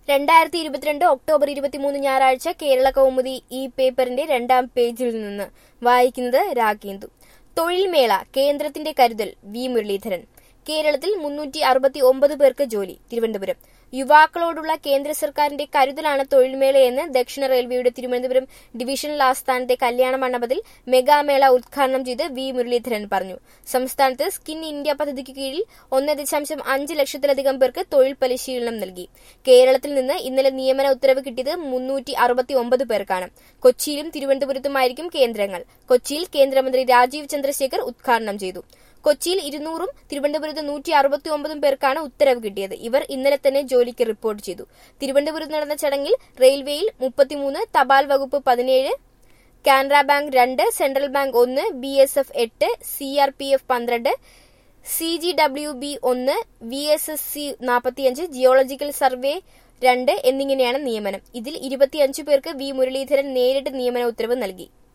രണ്ടായിരത്തി ഇരുപത്തിരണ്ട് ഒക്ടോബർ ഇരുപത്തിമൂന്ന് ഞായറാഴ്ച കേരള കൗമുദി ഈ പേപ്പറിന്റെ രണ്ടാം പേജിൽ നിന്ന് വായിക്കുന്നത് രാഗേന്ദു തൊഴിൽ മേള കേന്ദ്രത്തിന്റെ കരുതൽ വി മുരളീധരൻ കേരളത്തിൽ മുന്നൂറ്റി അറുപത്തി ഒമ്പത് പേർക്ക് ജോലി തിരുവനന്തപുരം യുവാക്കളോടുള്ള കേന്ദ്ര സർക്കാരിന്റെ കരുതലാണ് തൊഴിൽമേളയെന്ന് ദക്ഷിണ റെയിൽവേയുടെ തിരുവനന്തപുരം ഡിവിഷണൽ ആസ്ഥാനത്തെ കല്യാണ മണ്ഡപത്തിൽ മെഗാമേള ഉദ്ഘാടനം ചെയ്ത് വി മുരളീധരൻ പറഞ്ഞു സംസ്ഥാനത്ത് സ്കിൻ ഇന്ത്യ പദ്ധതിക്ക് കീഴിൽ ഒന്ന് ദശാംശം അഞ്ച് ലക്ഷത്തിലധികം പേർക്ക് തൊഴിൽ പരിശീലനം നൽകി കേരളത്തിൽ നിന്ന് ഇന്നലെ നിയമന ഉത്തരവ് കിട്ടിയത് മുന്നൂറ്റി അറുപത്തി ഒമ്പത് പേർക്കാണ് കൊച്ചിയിലും തിരുവനന്തപുരത്തുമായിരിക്കും കേന്ദ്രങ്ങൾ കൊച്ചിയിൽ കേന്ദ്രമന്ത്രി രാജീവ് ചന്ദ്രശേഖർ ഉദ്ഘാടനം ചെയ്തു കൊച്ചിയിൽ ഇരുന്നൂറും തിരുവനന്തപുരത്ത് നൂറ്റി അറുപത്തി ഒമ്പതും പേർക്കാണ് ഉത്തരവ് കിട്ടിയത് ഇവർ ഇന്നലെ തന്നെ ജോലിക്ക് റിപ്പോർട്ട് ചെയ്തു തിരുവനന്തപുരത്ത് നടന്ന ചടങ്ങിൽ റെയിൽവേയിൽ മുപ്പത്തിമൂന്ന് തപാൽ വകുപ്പ് പതിനേഴ് കാനറ ബാങ്ക് രണ്ട് സെൻട്രൽ ബാങ്ക് ഒന്ന് ബി എസ് എഫ് എട്ട് സി ആർ പി എഫ് പന്ത്രണ്ട് സി ജി ഡബ്ല്യു ബി ഒന്ന് വി എസ് എസ് സി നാൽപ്പത്തിയഞ്ച് ജിയോളജിക്കൽ സർവേ രണ്ട് എന്നിങ്ങനെയാണ് നിയമനം ഇതിൽ ഇരുപത്തിയഞ്ചു പേർക്ക് വി മുരളീധരൻ നേരിട്ട് നിയമന ഉത്തരവ് നൽകി